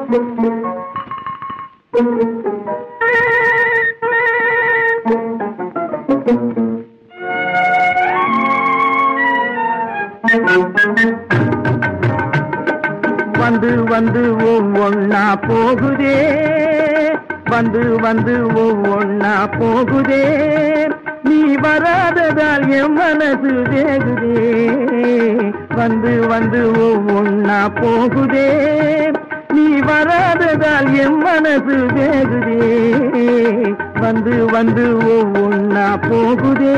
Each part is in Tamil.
வந்து வந்து ஒவ்வொன்னா போகுதே வந்து வந்து ஒவ்வொன்னா போகுதே நீ வராததால் என் மனசு வேகுதே வந்து வந்து ஒவ்வொன்னா போகுதே நீ வராததால் என் மனசு வேகுதே வந்து வந்து ஒவ்வொன்னா போகுதே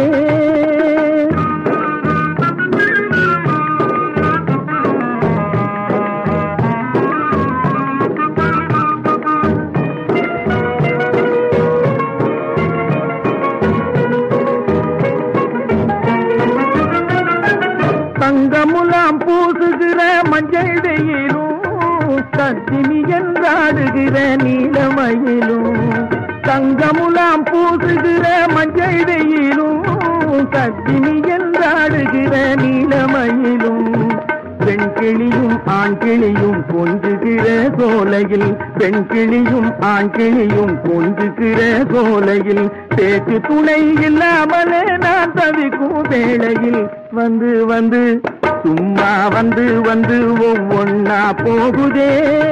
தங்கமுலாம் பூசுகிற மஞ்சள் வெயிலும் கத்தினி என்றாடுகிற நீலமயிலும் தங்கமுலாம் பூசுகிற மஞ்சள் வெயிலும் கத்தினி என்றாடுகிற நீலமயிலும் பெண் கிளியும் ஆண் கிளியும் கொஞ்சுகிற சோலையில் பெண் கிளியும் ஆண் கிளியும் கொஞ்சுகிற சோலையில் பேச்சு துணை இல்லாமலே நான் தவிக்கும் வேளையில் வந்து வந்து சும்மா வந்து வந்து ஒவ்வொன்னா போகுதே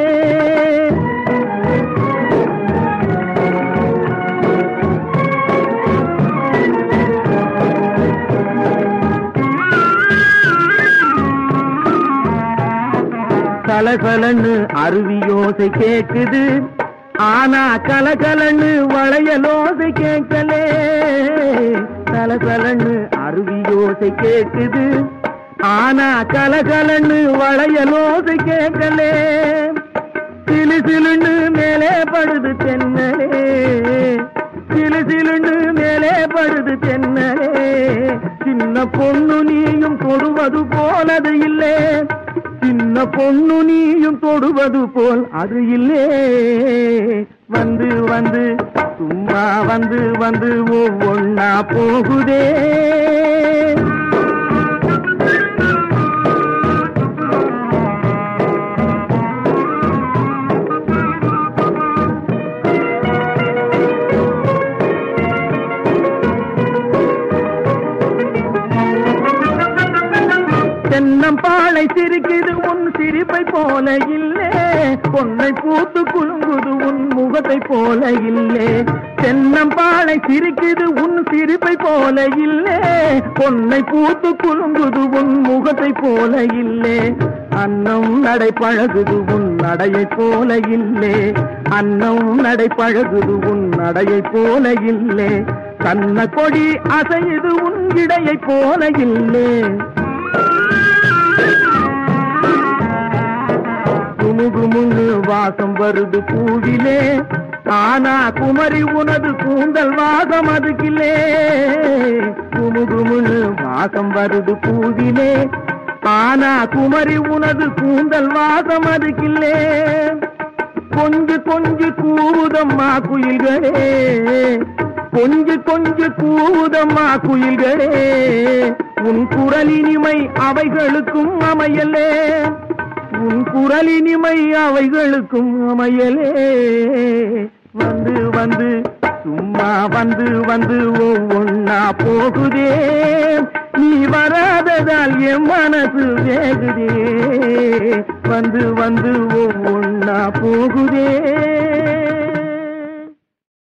கலகலன்னு அருவியோசை கேக்குது ஆனா கலகலன்னு வளையலோசை கேட்கலே கலகலன்னு அருவியோசை கேக்குது ஆனா கலகலன்னு வளையலோசை கேட்கலே சிலு சிலுன்னு மேலே படுது தென்னலே சிலு சிலுன்னு மேலே படுது தென்னலே சின்ன பொண்ணு நீயும் தொடுவது போலது இல்லே சின்ன பொண்ணு நீயும் தொடுவது போல் அது இல்லே வந்து வந்து சும்மா வந்து வந்து ஒவ்வொன்னா போகுதே தென்னம்பாளை சிரிக்குது உன் சிரிப்பை போல இல்லே பொன்னை பூத்து குலுங்குது உன் முகத்தை போல இல்லே தென்னம்பாளை சிரிக்குது உன் சிரிப்பை போல இல்லே பொன்னை பூத்து குலுங்குது உன் முகத்தை போல இல்லே அன்னம் நடை பழகுது உன் நடையை போல இல்லே அன்னம் நடை பழகுது உன் நடையை போல இல்லே கண்ண கொடி அசையுது உன் இடையை போல இல்லே குமுகுமுன்னு வாசம் வருது பூவிலே ஆனா குமரி உனது கூந்தல் வாசம் அதுக்கிலே குமுகுமுன்னு வாசம் வருது பூவிலே ஆனா குமரி உனது கூந்தல் வாசம் அதுக்கில்லே கொஞ்சு கொஞ்சு கூவுதம்மா குயில்களே கொஞ்சு கொஞ்சு கூவுதம்மா குயில்களே உன் குரலினிமை அவைகளுக்கும் அமையலே உன் குரலினிமை அவைகளுக்கும் அமையலே வந்து வந்து சும்மா வந்து வந்து ஒவ்வொன்னா போகுதே நீ வராததால் என் மனசு வேகுதே வந்து வந்து ஒவ்வொன்னா போகுதே